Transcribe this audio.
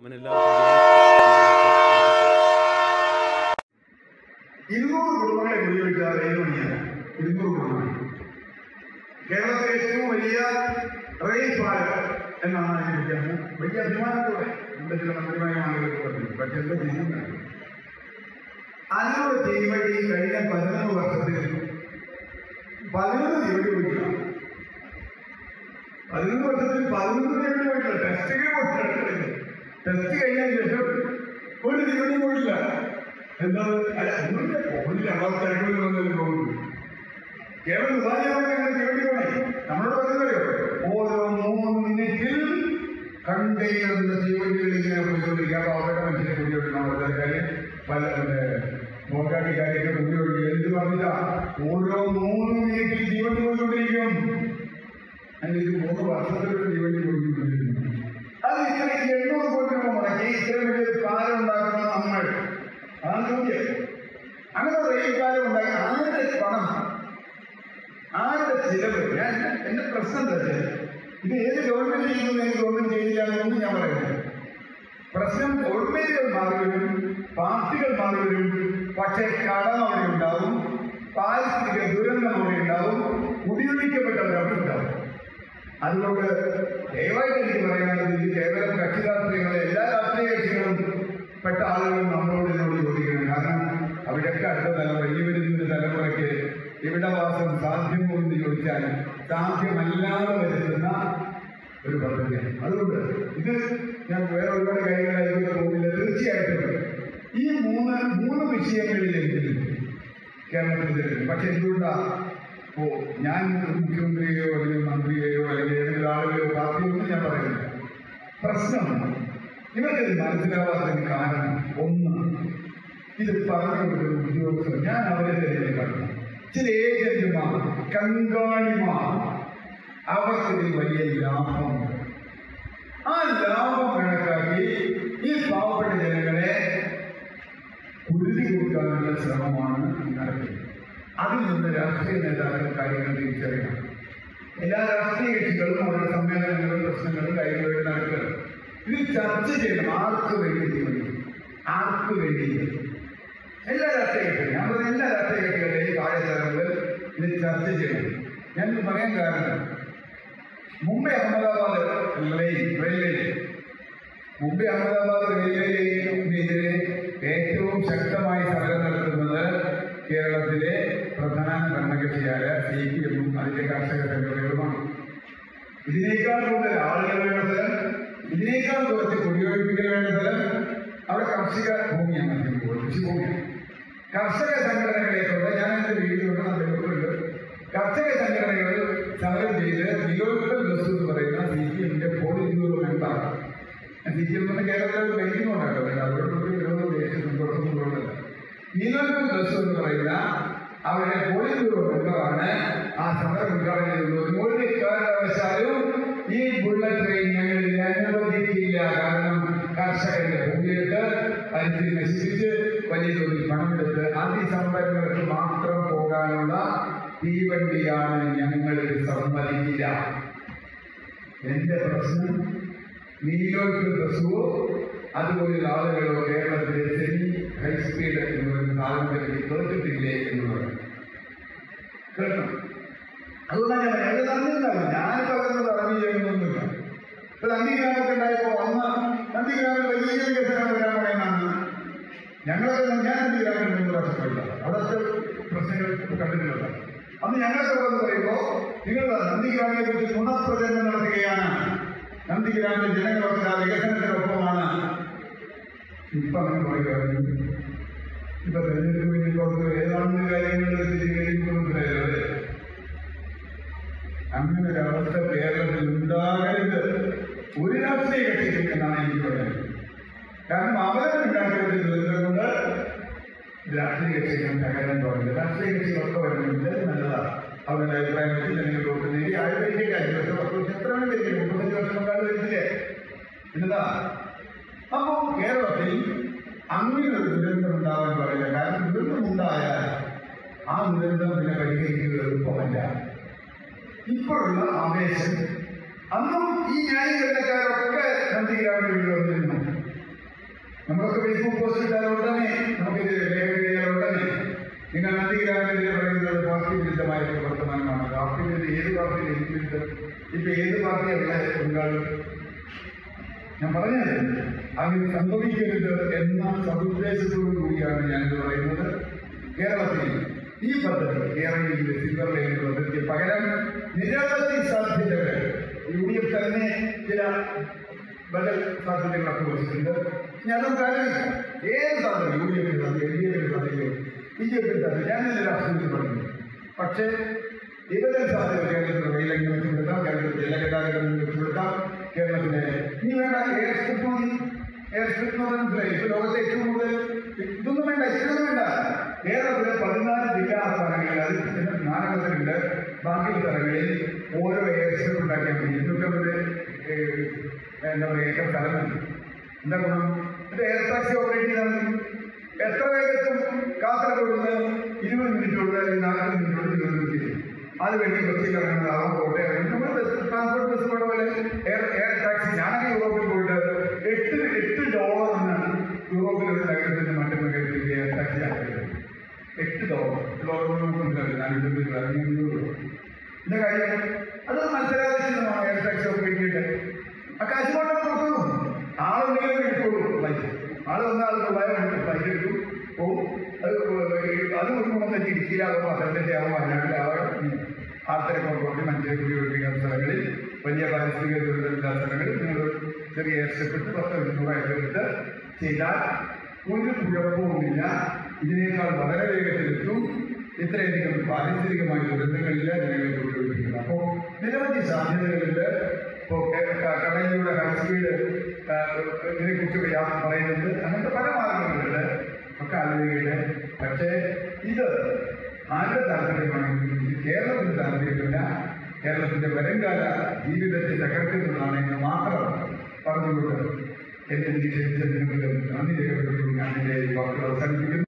അവൻ എല്ലാവർക്കും ഇരുന്നൂറ് കുടുംബങ്ങളെ കുടിയൊഴിക്കാതെ ഏഴ് മണിയാണ് ഇരുന്നൂറ് കുടുംബങ്ങൾ കേരളത്തിലെ ഏറ്റവും വലിയ റെയിൽ പാലം എന്നാണ് അതിനെ വ്യത്യാസം വലിയ അഭിമാനത്തോടെ നമ്മുടെ ചില മന്ത്രിമാരമാണെങ്കിലും പറഞ്ഞു പക്ഷെ എന്താ ചെയ്യുന്നത് അതിനോട് തീവണ്ടി കഴിഞ്ഞ പതിനൊന്ന് വർഷത്തിൽ പതിനൊന്ന് തീവണ്ടി പോയിട്ടില്ല പതിനൊന്ന് വർഷത്തിൽ പതിനൊന്ന് തീവണ്ടി പോയിട്ടില്ല ടെസ്റ്റുകൾ പോയിട്ടില്ല ടെസ്റ്റ് കഴിഞ്ഞതിന് ശേഷം ഒരു തീവണ്ടി പോയില്ല എന്താ അല്ല ഒന്നുമില്ല പോകുന്നില്ല അള്ളാഹ് തിരക്കുകളിൽ വന്നതിൽ പോകുന്നു കേവലം ഉപാധിയാണെങ്കിൽ അങ്ങനെ തീവണ്ടി പോയി നമ്മളോട് പറയുന്നല്ലോ ഓരോ മൂന്ന് മിനിറ്റിൽ കണ്ടെയ്നറിന്റെ തീവണ്ടികൾ ഇങ്ങനെ പോയിക്കൊണ്ടിരിക്കുക അപ്പൊ അവരുടെ മനുഷ്യരെ കുടിയൊഴിക്കണം അവരുടെ കാര്യം പല നോക്കാട്ടി കാര്യമൊക്കെ കുടിയൊഴിക്കുക എന്ത് പറഞ്ഞില്ല ഓരോ മൂന്ന് മിനിറ്റിൽ തീവണ്ടി പോയിക്കൊണ്ടിരിക്കും അതിന് ഇത് മൂന്ന് വർഷത്തിലൊരു തീവണ്ടി പോയിക്കൊണ്ടിരിക്കുന്നു അത് ഇത്ര എണ്ണൂറ് കോടി രൂപ മുടക്കി ഇത്രയും വലിയൊരു പാലം ഉണ്ടാക്കുന്ന നമ്മൾ അതാണ് ചോദ്യം അങ്ങനെ റെയിൽ പാലം ഉണ്ടാക്കി ആരുടെ പണം ആരുടെ ചിലവ് ഞാൻ എന്റെ പ്രശ്നം തന്നെ ഇത് ഏത് ഗവൺമെന്റ് ചെയ്യുന്നു ഏത് ഗവൺമെന്റ് ചെയ്യില്ല എന്നൊന്നും ഞാൻ പറയുന്നത് പ്രശ്നം ഗവൺമെന്റുകൾ മാറി വരും പാർട്ടികൾ മാറി വരും പക്ഷേ കടം അവിടെ ഉണ്ടാവും പാരിസ്ഥിതിക ദുരന്തം അവിടെ ഉണ്ടാവും കുടിയൊഴിക്കപ്പെട്ടവർ അവിടെ ഉണ്ടാവും അതുകൊണ്ട് ദയവായിട്ട് എനിക്ക് പറയാനുള്ളത് ഇത് കേവലം കക്ഷി രാഷ്ട്രീയങ്ങളെ എല്ലാ രാഷ്ട്രീയ കക്ഷികളും പെട്ട ആളുകളും നമ്മളോട് ഇതിനോട് ചോദിക്കണം കാരണം അവിടെയൊക്കെ അടുത്ത തലമുറ ഈ വരുന്ന ഒരു തലമുറയ്ക്ക് ഇവിടെ വാസം സാധ്യമോ എന്ന് ചോദിച്ചാൽ സാധ്യമല്ലാതെ വരുത്തുന്ന ഒരു പദ്ധതിയാണ് അതുകൊണ്ട് ഇത് ഞാൻ വേറെ ഒരുപാട് കാര്യങ്ങളായിട്ട് പോകുന്നില്ല തീർച്ചയായിട്ടും ഈ മൂന്ന് മൂന്ന് വിഷയങ്ങളിലെങ്കിലും കേരളത്തിൽ തരുന്നു പക്ഷെ എന്തുകൊണ്ടാ ഓ ഞാൻ മുഖ്യമന്ത്രിയോ അല്ലെങ്കിൽ മന്ത്രിയെയോ അല്ലെങ്കിൽ ഏതെങ്കിലും ആളുകളെയോ പാർട്ടിയൊന്നും ഞാൻ പറയുന്നില്ല പ്രശ്നം ഇവർക്കിത് മനസ്സിലാവാത്തതിന് കാരണം ഒന്ന് ഇത് പറഞ്ഞു കൊടുക്കുന്ന ഉദ്യോഗസ്ഥർ ഞാൻ അവരെ തന്നെ കണ്ടു ചില ഏജന്റുമാർ കങ്കാണിമാർ അവർക്കിതിൽ വലിയ ലാഭമുണ്ട് ആ ലാഭം കണക്കാക്കി ഈ പാവപ്പെട്ട ജനങ്ങളെ കുരുതി കൊടുക്കാനുള്ള ശ്രമമാണ് നടക്കുന്നത് അതിൽ നിന്ന് രാഷ്ട്രീയ നേതാക്കൾ കാര്യങ്ങൾ തിരിച്ചറിയണം എല്ലാ രാഷ്ട്രീയ കക്ഷികളും അവരുടെ സമ്മേളനങ്ങളും പ്രശ്നങ്ങളും കാര്യങ്ങളും നടക്കുക ഇത് ചർച്ച ചെയ്യണം ആർക്ക് വേണ്ടി തീരുമാനിക്കും ആർക്ക് വേണ്ടി എല്ലാ രാഷ്ട്രീയ കക്ഷികളും ഞാൻ പറഞ്ഞ എല്ലാ രാഷ്ട്രീയ കക്ഷികളുടെയും കാര്യചരണങ്ങൾ ഇത് ചർച്ച ചെയ്യണം ഞാൻ ഇത് പറയാൻ കാരണം മുംബൈ അഹമ്മദാബാദ് റെയിൽ റെയിൽവേ മുംബൈ അഹമ്മദാബാദ് റെയിൽവേക്കെതിരെ ഏറ്റവും ശക്തമായി സമരം നടത്തുന്നത് കേരളത്തിലെ പ്രധാന ഭരണകക്ഷിയായ സി പി എമ്മും അതിന്റെ കർഷക സംഘടനകളുമാണ് ഇതിനേക്കാൾ കൂടുതൽ ആളുകൾ വേണ്ട സ്ഥലം ഇതിനേക്കാൾ കുറച്ച് കുടിയൊഴിപ്പിക്കൽ വേണ്ട സ്ഥലം അവിടെ കാർഷിക ഭൂമിയാണ് അധികം കൃഷിഭൂമിയാണ് കർഷക സംഘടനകളെ കൊണ്ട് ഞാൻ എന്റെ വീട്ടിലുണ്ട് അദ്ദേഹത്തിലുണ്ട് കർഷക സംഘടനകൾ സമരം ചെയ്ത് നിയോജക ബസ് എന്ന് പറയുന്ന സി പി എമ്മിന്റെ പോളിറ്റ് ബ്യൂറോ മെമ്പറാണ് സി പി എമ്മിന് കേരളത്തിൽ ഭരിക്കുന്നുണ്ടോ അവരോട് വിരോധ ദേശീയ സന്തോഷമൊന്നുമുള്ളതല്ല നിയോജക ബസ് എന്ന് പറയുന്ന അവരുടെ പോളിറ്റ് ബ്യൂറോ മെമ്പറാണ് ആ സമരം ഉദ്ഘാടനം ചെയ്തത് ഒരു കാരണവശാലും ഈ ബുള്ളറ്റ് ട്രെയിൻ ഞങ്ങൾ അനുവദിക്കില്ല കാരണം കർഷകരുടെ ഭൂമിയെടുത്ത് പരിസ്ഥിതി നശിപ്പിച്ച് വലിയ തോതിൽ പണമെടുത്ത് അതിസമ്പന്നർക്ക് മാത്രം പോകാനുള്ള തീവണ്ടിയാണ് ഞങ്ങൾ സമ്മതിക്കില്ല എന്റെ പ്രശ്നം നീലോട്ട് ബസ്സോ അതുപോലുള്ള ആളുകളോ കേരളത്തിലെ സെമി ഹൈസ്പീഡ് എന്ന് പറയുന്ന സാധനത്തിലേക്ക് കേട്ടിട്ടില്ലേ എന്നുള്ളത് കേൾക്കണം അതുകൊണ്ടാണ് ഞാൻ പറഞ്ഞത് അത് നന്ദിണ്ടാവും ഞാനിപ്പോ അങ്ങനെ അറിഞ്ഞു ചെയ്യുന്നൊന്നുമില്ല ഇപ്പൊ നന്ദിഗ്രാമൊക്കെ ഉണ്ടായപ്പോ അന്ന് നന്ദിഗ്രാമിൽ വലിയ വികസനം വരാൻ പറയുന്നതാണ് ഞങ്ങളൊക്കെ ഞാൻ നന്ദിഗ്രാമിൽ മൂന്ന് പ്രാവശ്യം പോയില്ല അവിടുത്തെ പ്രശ്നങ്ങൾ കണ്ടിട്ടുള്ളത് അന്ന് ഞങ്ങളൊക്കെ വന്ന് പറയുമ്പോ നിങ്ങൾ നന്ദിഗ്രാമിനെ കുറിച്ച് ഗുണപ്രചരണം നടത്തുകയാണ് നന്ദിഗ്രാമിലെ ജനങ്ങളൊക്കെ ആ വികസനത്തിനൊപ്പമാണ് ഇപ്പൊ അങ്ങനെ പോയി കഴിഞ്ഞു ഇപ്പൊ തെരഞ്ഞെടുപ്പ് കഴിഞ്ഞപ്പോൾ ഏതാണ്ട് കാര്യങ്ങൾ സ്ഥിരീകരിക്കുന്നുണ്ടായത് അങ്ങനെ ഒരു അവസ്ഥ കേരളത്തിൽ ഉണ്ടാകരുത് ഒരു രാഷ്ട്രീയ കക്ഷിക്കും എന്നാണ് എനിക്ക് പറയുന്നത് കാരണം അവരുണ്ടാക്കിയ ഒരു ദുരന്തം കൊണ്ട് രാഷ്ട്രീയ കക്ഷികൾ തകരാൻ പാടില്ല രാഷ്ട്രീയ കക്ഷികളൊക്കെ വരുന്നത് നല്ലതാണ് അവരുടെ അഭിപ്രായം വെച്ച് ജനങ്ങൾ വോട്ട് നേടി ആയുർവേദിക അഞ്ച് വർഷം പത്ത് വർഷം എത്ര വേണം വരില്ല മുപ്പത്തഞ്ച് വർഷം കാലം വരില്ലേ എന്നതാ അപ്പോ കേരളത്തിൽ അങ്ങനെ ഒരു ദുരന്തം ഉണ്ടാവാൻ പാടില്ല കാരണം ദുരന്തം ഉണ്ടായാൽ ആ ദുരന്തം പിന്നെ പരിഹരിക്കുന്നത് എളുപ്പമല്ല ഇപ്പോഴുള്ള ആവേശം അന്നും ഈ ന്യായീകരണക്കാരൊക്കെ നന്ദിഗ്രാമിൽ വന്നിരുന്നു നമ്മളൊക്കെ ഫേസ്ബുക്ക് പോസ്റ്റ് ഇട്ടാൽ ഉടനെ നമുക്കിത് ലേഖനം ഉടനെ നിങ്ങൾ നന്ദിഗ്രാമിനെതിരെ പറയുന്നത് പാർട്ടി വിരുദ്ധമായ പ്രവർത്തനമാണ് പാർട്ടി വിരുദ്ധ ഏത് പാർട്ടി ഏത് വിരുദ്ധം ഇപ്പൊ ഏത് പാർട്ടിയുള്ള ബംഗാളിൽ ഞാൻ പറഞ്ഞത് അങ്ങനെ സംഭവിക്കരുത് എന്ന സതുദ്ദേശത്തോടു കൂടിയാണ് ഞാനിത് പറയുന്നത് കേരളത്തിൽ ഈ പദ്ധതി കേരളത്തിൽ സിൽവർ ലൈൻ പദ്ധതിക്ക് പകരം നിരവധി സാധ്യതകൾ യു ഡി എഫ് തന്നെ ചില ബദൽ സാധ്യതകളൊക്കെ വെച്ചിട്ടുണ്ട് ഞാനും ആലോചിക്കാം ഏത് സാധ്യത യു ഡി എഫിന് സാധ്യത എൽ ഡി എഫിന് സാധ്യതയോ ബി ജെ പിന് സാധ്യത ഞാനിത് രാഷ്ട്രീയത്തിൽ പറഞ്ഞു പക്ഷേ വിഭജന സാധ്യത കേരളത്തിൽ റെയിലങ്ങനെ മെച്ചപ്പെടുത്താം കേരളത്തിൽ ജലഗതാഗതം മെച്ചപ്പെടുത്താം കേരളത്തിന് ഇനി വേണ്ട എയർ സ്ട്രിപ്പ് മതി എയർ സ്ട്രിപ്പ് മനസ്സിലായി ഇപ്പൊ ലോകത്തെ ഏറ്റവും കൂടുതൽ ഇതൊന്നും വേണ്ട ഇതൊന്നും വേണ്ട കേരളത്തിലെ പതിനാല് ജില്ലാ സ്ഥലങ്ങളിൽ അത് പിന്നെ നാലെണ്ണത്തിലുണ്ട് ബാക്കി സ്ഥലങ്ങളിൽ ഓരോ എയർ സ്ട്രിപ്പ് ഉണ്ടാക്കിയാൽ മതി ഇരുന്നൂറ്റമ്പത് ഏഹ്, എന്താ പറയുക ഏക്കർ സ്ഥലമുണ്ട് എന്താ ഗുണം ഇത് എയർ ടാക്സി ഓപ്പറേറ്റ് ചെയ്താൽ മതി എത്ര വേഗത്തും കാസർഗോഡ് നിന്ന് ഇരുപത് മിനിറ്റുള്ള നാൽപ്പത് മിനിറ്റുള്ള തിരുവനന്തപുരത്ത് അത് കഴിഞ്ഞ് കൊച്ചിയിൽ ഇറങ്ങുന്നതാവാം കോട്ടയം ഇറങ്ങും നമ്മൾ ബസ് ട്രാൻസ്പോർട്ട് ബസ് പോലെ പോലെ എയർ എയർ ടാക്സി ഞാനൊക്കെ യൂറോപ്പിൽ പോയിട്ട് എട്ട് എട്ട് ഡോളറിന് യൂറോപ്പിൽ ഒരു നഗരത്തിന്റെ മറ്റൊരു നഗരത്തിലേക്ക് എയർ ടാക്സി ആക്കിയത് എട്ട് ഡോളർ ഡോളർ മനസ്സിലാവില്ല നാനൂറ്റി അഞ്ഞൂറ് രൂപ ഇതിന്റെ കാര്യം അത് മത്സരാവശ്യമാണ് എയർ ടാക്സി ഓപ്പറേറ്റ് ചെയ്തിട്ട് ആ കാശ് കൊണ്ട് കൊടുക്കുന്നു ആളുണ്ടെങ്കിൽ എടുത്തോളൂ ഫ്ലൈറ്റ് ആള് വന്ന ആൾ തൊള്ളായിരം ഫ്ലൈറ്റ് എടുക്കും പോകും അത് അത് കൊടുക്കുമ്പോൾ തന്നെ ഇടുക്കിയിലാകും പത്തനംതിട്ട ആവും വയനാട്ടിലാവും ആത്തരക്കൊണ്ടോട്ടി മഞ്ചേരി ഒഴിപ്പിക്കുന്ന സ്ഥലങ്ങളിൽ വലിയ പാരിസ്ഥിതിക ദുരിതമില്ലാത്ത സ്ഥലങ്ങളിൽ നിങ്ങൾ ചെറിയ ഏർച്ചപ്പെട്ട് പത്ത് ഇരുന്നൂറ് എടുത്ത് ചെയ്താൽ ഒരു കുഴപ്പവുമില്ല ഇതിനേക്കാൾ വളരെ വേഗത്തിലെത്തും ഇത്രയധികം പാരിസ്ഥിതികമായ ദുരന്തങ്ങളില്ല ജനങ്ങളെ കൊണ്ടുവരുന്നത് അപ്പോൾ നിരവധി സാധ്യതകളുണ്ട് ഇപ്പോൾ കടലിലൂടെ ഹൈ സ്പീഡ് ഇതിനെ കുറിച്ചൊക്കെ യാത്ര പറയുന്നുണ്ട് അങ്ങനത്തെ പല മാർഗങ്ങളുണ്ട് ഒക്കെ ആലോചിക്കട്ടെ പക്ഷേ ഇത് ആരുടെ താല്പര്യമാണെങ്കിലും ഇത് കേരളത്തിന്റെ താല്പര്യമില്ല കേരളത്തിന്റെ വരുംകാല ജീവിതത്തെ തകർക്കുന്നതാണ് എന്ന് മാത്രം പറഞ്ഞുകൊണ്ട് എന്റെ നിരീക്ഷണത്തിൽ നിങ്ങൾക്ക് നന്ദി രേഖപ്പെടുത്തി ഞാൻ എന്റെ വാക്കുകൾ അവസാനിപ്പിക്കുന്നു